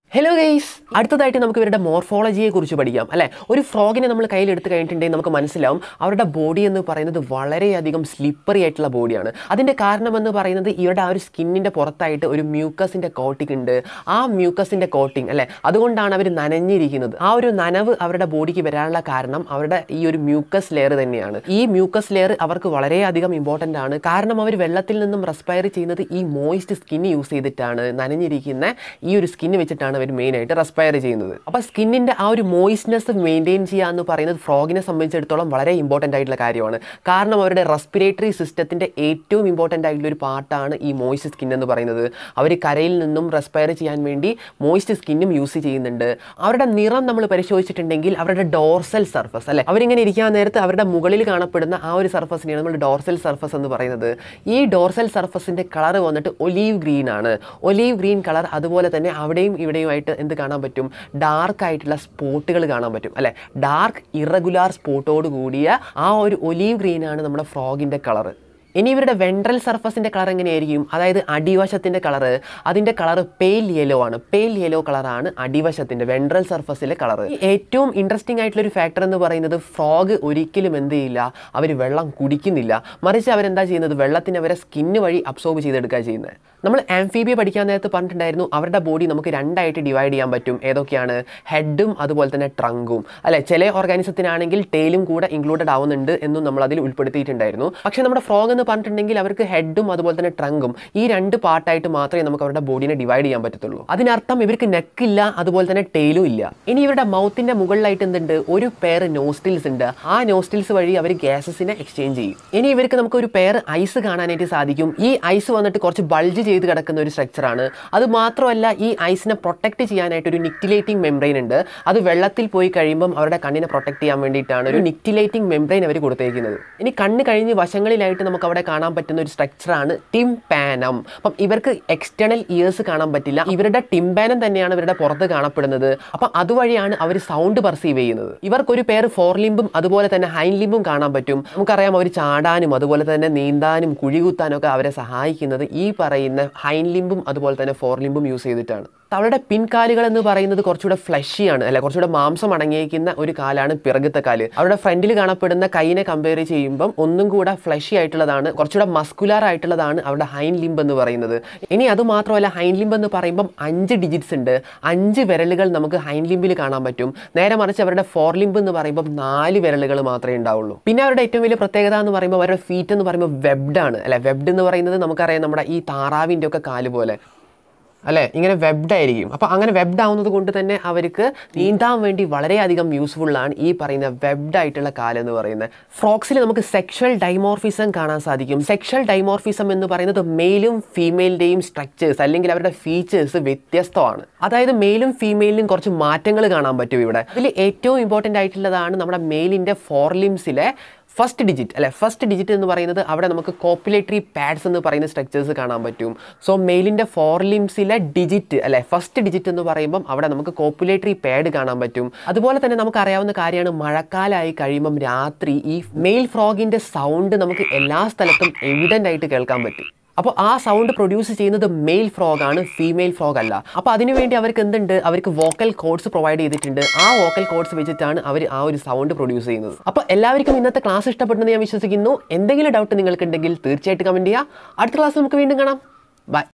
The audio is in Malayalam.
ഹലോ ഗെയ്സ് അടുത്തതായിട്ട് നമുക്ക് ഇവരുടെ മോർഫോളജിയെ കുറിച്ച് പഠിക്കാം അല്ലെ ഒരു ഫ്രോഗിനെ നമ്മൾ കയ്യിൽ എടുത്ത് കഴിഞ്ഞിട്ടുണ്ടെങ്കിൽ നമുക്ക് മനസ്സിലാവും അവരുടെ ബോഡി എന്ന് പറയുന്നത് വളരെയധികം സ്ലിപ്പറി ആയിട്ടുള്ള ബോഡിയാണ് അതിൻ്റെ കാരണം എന്ന് പറയുന്നത് ഇവരുടെ ആ ഒരു സ്കിന്നിൻ്റെ പുറത്തായിട്ട് ഒരു മ്യൂക്കസിൻ്റെ കോട്ടിംഗ് ഉണ്ട് ആ മ്യൂക്കസിൻ്റെ കോട്ടിംഗ് അല്ലെ അതുകൊണ്ടാണ് അവർ നനഞ്ഞിരിക്കുന്നത് ആ ഒരു നനവ് അവരുടെ ബോഡിക്ക് വരാനുള്ള കാരണം അവരുടെ ഈ ഒരു മ്യൂക്കസ് ലെയർ തന്നെയാണ് ഈ മ്യൂക്കസ് ലെയർ അവർക്ക് വളരെയധികം ഇമ്പോർട്ടൻ്റ് ആണ് കാരണം അവർ വെള്ളത്തിൽ നിന്നും റെസ്പയർ ചെയ്യുന്നത് ഈ മോയിസ്റ്റ് സ്കിൻ യൂസ് ചെയ്തിട്ടാണ് നനഞ്ഞിരിക്കുന്ന ഈ ഒരു സ്കിന്ന് വെച്ചിട്ടാണ് അവർ മെയിനായിട്ട് റെസ്പയർ ചെയ്യുന്നത് അപ്പോൾ സ്കിന്നിൻ്റെ ആ ഒരു മോയിസ്റ്റ്നെസ് മെയിൻറ്റെയിൻ ചെയ്യുക എന്ന് പറയുന്നത് ഫ്രോഗിനെ സംബന്ധിച്ചിടത്തോളം വളരെ ഇമ്പോർട്ടൻ്റ് ആയിട്ടുള്ള കാര്യമാണ് കാരണം അവരുടെ റെസ്പിറേറ്ററി സിസ്റ്റത്തിൻ്റെ ഏറ്റവും ഇമ്പോർട്ടൻ്റ് ആയിട്ടുള്ള ഒരു പാർട്ടാണ് ഈ മോയിസ്റ്റ് സ്കിൻ എന്ന് പറയുന്നത് അവർ കരയിൽ നിന്നും റെസ്പയർ ചെയ്യാൻ വേണ്ടി മോയിസ്റ്റ് സ്കിന്നും യൂസ് ചെയ്യുന്നുണ്ട് അവരുടെ നിറം നമ്മൾ പരിശോധിച്ചിട്ടുണ്ടെങ്കിൽ അവരുടെ ഡോർസൽ സർഫസ് അല്ലെ അവരിങ്ങനെ ഇരിക്കാൻ നേരത്ത് അവരുടെ മുകളിൽ കാണപ്പെടുന്ന ആ ഒരു സർഫസിനെയാണ് നമ്മൾ ഡോർസൽ സർഫസ് എന്ന് പറയുന്നത് ഈ ഡോർസൽ സർഫസിൻ്റെ കളർ വന്നിട്ട് ഒലീവ് ഗ്രീൻ ആണ് ഒലീവ് ഗ്രീൻ കളർ അതുപോലെ തന്നെ അവിടെയും ഇവിടെയുമായിട്ട് എന്ത് കാണാൻ പറ്റും ഡാർക്ക് ആയിട്ടുള്ള സ്പോട്ടുകൾ കാണാൻ പറ്റും അല്ലെ ഡാർക്ക് ഇറഗുലാർ സ്പോട്ടോട് കൂടിയ ആ ഒരു ഒലീവ് ഗ്രീൻ ആണ് നമ്മുടെ ഫ്രോഗിൻ്റെ കളറ് ഇനി ഇവരുടെ വെൻട്രൽ സർഫസിൻ്റെ കളർ എങ്ങനെയായിരിക്കും അതായത് അടിവശത്തിൻ്റെ കളറ് അതിൻ്റെ കളർ പെയിൽ യെല്ലോ ആണ് പെയിൽ യെല്ലോ കളറാണ് അടിവശത്തിൻ്റെ വെൻട്രൽ സർഫസിലെ കളർ ഏറ്റവും ഇൻട്രസ്റ്റിംഗ് ആയിട്ടുള്ള ഒരു ഫാക്ടർ എന്ന് പറയുന്നത് ഫ്രോഗ് ഒരിക്കലും എന്ത് ചെയ്യില്ല അവർ വെള്ളം കുടിക്കുന്നില്ല മറിച്ച് അവരെന്താ ചെയ്യുന്നത് വെള്ളത്തിന് അവരെ സ്കിന്ന് വഴി അബ്സോർബ് ചെയ്തെടുക്കുക ചെയ്യുന്നത് നമ്മൾ ആംഫീബിയ പഠിക്കാൻ നേരത്ത് പറഞ്ഞിട്ടുണ്ടായിരുന്നു അവരുടെ ബോഡി നമുക്ക് രണ്ടായിട്ട് ഡിവൈഡ് ചെയ്യാൻ പറ്റും ഏതൊക്കെയാണ് ഹെഡും അതുപോലെ തന്നെ ട്രങ്കും അല്ലെ ചില ഓർഗാനിസത്തിനാണെങ്കിൽ ടെയിലും കൂടെ ഇൻക്ലൂഡഡ് ആവുന്നുണ്ട് എന്നും നമ്മൾ അതിൽ ഉൾപ്പെടുത്തിയിട്ടുണ്ടായിരുന്നു പക്ഷേ നമ്മുടെ ഫ്രോഗ് എന്ന് പറഞ്ഞിട്ടുണ്ടെങ്കിൽ അവർക്ക് ഹെഡും അതുപോലെ തന്നെ ട്രങ്കും ഈ രണ്ട് പാർട്ടായിട്ട് മാത്രമേ നമുക്ക് അവരുടെ ബോഡിനെ ഡിവൈഡ് ചെയ്യാൻ പറ്റത്തുള്ളൂ അതിനർത്ഥം ഇവർക്ക് നെക്കില്ല അതുപോലെ തന്നെ ടെയിലും ഇല്ല ഇനി ഇവരുടെ മൗത്തിന്റെ മുകളിലായിട്ട് എന്തുണ്ട് ഒരു പെയർ നോസ്റ്റിൽസ് ഉണ്ട് ആ നോസ്റ്റിൽസ് വഴി അവർ ഗ്യാസസിനെ എക്സ്ചേഞ്ച് ചെയ്യും ഇനി ഇവർക്ക് നമുക്ക് ഒരു പെയർ ഐസ് കാണാനായിട്ട് സാധിക്കും ഈ ഐസ് വന്നിട്ട് കുറച്ച് ബൾജ് ചെയ്ത് കിടക്കുന്ന ഒരു സ്ട്രക്ചറാണ് അത് മാത്രമല്ല ഈ ഐസിനെ പ്രൊട്ടക്ട് ചെയ്യാനായിട്ട് ഒരു നിക്റ്റിലേറ്റിംഗ് മെംബ്രെയിൻ ഉണ്ട് അത് വെള്ളത്തിൽ പോയി കഴിയുമ്പം അവരുടെ കണ്ണിനെ പ്രൊട്ടക്ട് ചെയ്യാൻ വേണ്ടിയിട്ടാണ് ഒരു നിക്റ്റിലേറ്റിംഗ് മെംബ്രെയിൻ അവർ കൊടുത്തേക്കുന്നത് ഇനി കണ്ണ് കഴിഞ്ഞ് വശങ്ങളിലായിട്ട് നമുക്ക് അവിടെ കാണാൻ പറ്റുന്ന ഒരു സ്ട്രക്ചറാണ് ടിംപാനം അപ്പം ഇവർക്ക് എക്സ്റ്റേണൽ ഇയേഴ്സ് കാണാൻ പറ്റില്ല ഇവരുടെ ടിംപാനം തന്നെയാണ് ഇവരുടെ പുറത്ത് കാണപ്പെടുന്നത് അപ്പം അതുവഴിയാണ് അവർ സൗണ്ട് പെർസീവ് ചെയ്യുന്നത് ഇവർക്കൊരു പേര് ഫോർ ലിംബും അതുപോലെ തന്നെ ഹൈൻ ലിംബും കാണാൻ പറ്റും നമുക്കറിയാം അവർ ചാടാനും അതുപോലെ തന്നെ നീന്താനും കുഴികുത്താനും ഒക്കെ അവരെ സഹായിക്കുന്നത് ഈ പറയുന്ന ഹൈൻ ലിംബും അതുപോലെ തന്നെ ഫോർ ലിംബും യൂസ് ചെയ്തിട്ടാണ് അവരുടെ പിൻകാലുകൾ എന്ന് പറയുന്നത് കുറച്ചുകൂടെ ഫ്ലഷിയാണ് അല്ലെ കുറച്ചുകൂടെ മാംസം അടങ്ങിയിരിക്കുന്ന ഒരു കാലാണ് പിറകത്തെ കാല് അവരുടെ ഫ്രണ്ടിൽ കാണപ്പെടുന്ന കൈനെ കമ്പയർ ചെയ്യുമ്പം ഒന്നും കൂടെ ഫ്ലഷി ആയിട്ടുള്ളതാണ് കുറച്ചുകൂടെ മസ്കുലാർ ആയിട്ടുള്ളതാണ് അവരുടെ ഹൈൻ ലിംബ് എന്ന് പറയുന്നത് ഇനി അത് മാത്രമല്ല ഹൈൻ ലിംബ് എന്ന് പറയുമ്പം അഞ്ച് ഡിജിറ്റ്സ് ഉണ്ട് അഞ്ച് വിരലുകൾ നമുക്ക് ഹൈൻ ലിംബിൽ കാണാൻ പറ്റും നേരെ മറിച്ച് അവരുടെ ഫോർ ലിംബ് എന്ന് പറയുമ്പോൾ നാല് വിരലുകൾ മാത്രമേ ഉണ്ടാവുള്ളൂ പിന്നെ അവരുടെ ഏറ്റവും വലിയ പ്രത്യേകത എന്ന് പറയുമ്പോൾ അവരുടെ ഫീറ്റ് എന്ന് പറയുമ്പോൾ വെബ്ഡ് ആണ് അല്ലെ വെബ്ഡ് എന്ന് പറയുന്നത് നമുക്കറിയാം നമ്മുടെ ഈ താറാവിൻ്റെ ഒക്കെ കാല് പോലെ അല്ലേ ഇങ്ങനെ വെബ്ഡ് ആയിരിക്കും അപ്പോൾ അങ്ങനെ വെബ്ഡ് ആവുന്നത് കൊണ്ട് തന്നെ അവർക്ക് നീന്താൻ വേണ്ടി വളരെയധികം യൂസ്ഫുള്ളാണ് ഈ പറയുന്ന വെബ്ഡ് ആയിട്ടുള്ള കാലം എന്ന് പറയുന്നത് ഫ്രോക്സിൽ നമുക്ക് സെക്ഷൽ ഡൈമോർഫിസം കാണാൻ സാധിക്കും സെക്ഷൽ ഡൈമോർഫിസം എന്ന് പറയുന്നത് മെയിലും ഫീമെയിലിൻ്റെയും സ്ട്രക്ചേഴ്സ് അല്ലെങ്കിൽ അവരുടെ ഫീച്ചേഴ്സ് വ്യത്യസ്തമാണ് അതായത് മെയിലും ഫീമെയിലും കുറച്ച് മാറ്റങ്ങൾ കാണാൻ പറ്റും ഇവിടെ അതിൽ ഏറ്റവും ഇമ്പോർട്ടൻ്റ് ആയിട്ടുള്ളതാണ് നമ്മുടെ മെയിലിൻ്റെ ഫോർലിംസിലെ ഫസ്റ്റ് ഡിജിറ്റ് അല്ലെ ഫസ്റ്റ് ഡിജിറ്റ് എന്ന് പറയുന്നത് അവിടെ നമുക്ക് കോപ്പുലേറ്ററി പാഡ്സ് എന്ന് പറയുന്ന സ്ട്രക്ചേഴ്സ് കാണാൻ പറ്റും സോ മെയിലിൻ്റെ ഫോർലിംസിലെ ഡിജിറ്റ് അല്ലെ ഫസ്റ്റ് ഡിജിറ്റ് എന്ന് പറയുമ്പം അവിടെ നമുക്ക് കോപ്പുലേറ്ററി പാഡ് കാണാൻ പറ്റും അതുപോലെ തന്നെ നമുക്ക് അറിയാവുന്ന കാര്യമാണ് മഴക്കാലമായി കഴിയുമ്പം രാത്രി ഈ മെയിൽ ഫ്രോഗിൻ്റെ സൗണ്ട് നമുക്ക് എല്ലാ സ്ഥലത്തും എവിഡൻ്റ് ആയിട്ട് കേൾക്കാൻ പറ്റും അപ്പോൾ ആ സൗണ്ട് പ്രൊഡ്യൂസ് ചെയ്യുന്നത് മെയിൽ ഫ്രോഗ് ആണ് ഫീമെയിൽ ഫ്രോഗ് അല്ല അപ്പോൾ അതിനുവേണ്ടി അവർക്ക് എന്തുണ്ട് അവർക്ക് വോക്കൽ കോഡ്സ് പ്രൊവൈഡ് ചെയ്തിട്ടുണ്ട് ആ വോക്കൽ കോഡ്സ് വെച്ചിട്ടാണ് അവർ ആ ഒരു സൗണ്ട് പ്രൊഡ്യൂസ് ചെയ്യുന്നത് അപ്പോൾ എല്ലാവർക്കും ഇന്നത്തെ ക്ലാസ് ഇഷ്ടപ്പെട്ടെന്ന് ഞാൻ വിശ്വസിക്കുന്നു എന്തെങ്കിലും ഡൗട്ട് നിങ്ങൾക്കുണ്ടെങ്കിൽ തീർച്ചയായിട്ടും കമൻറ്റ് ചെയ്യുക അടുത്ത ക്ലാസ് നമുക്ക് വീണ്ടും കാണാം ബൈ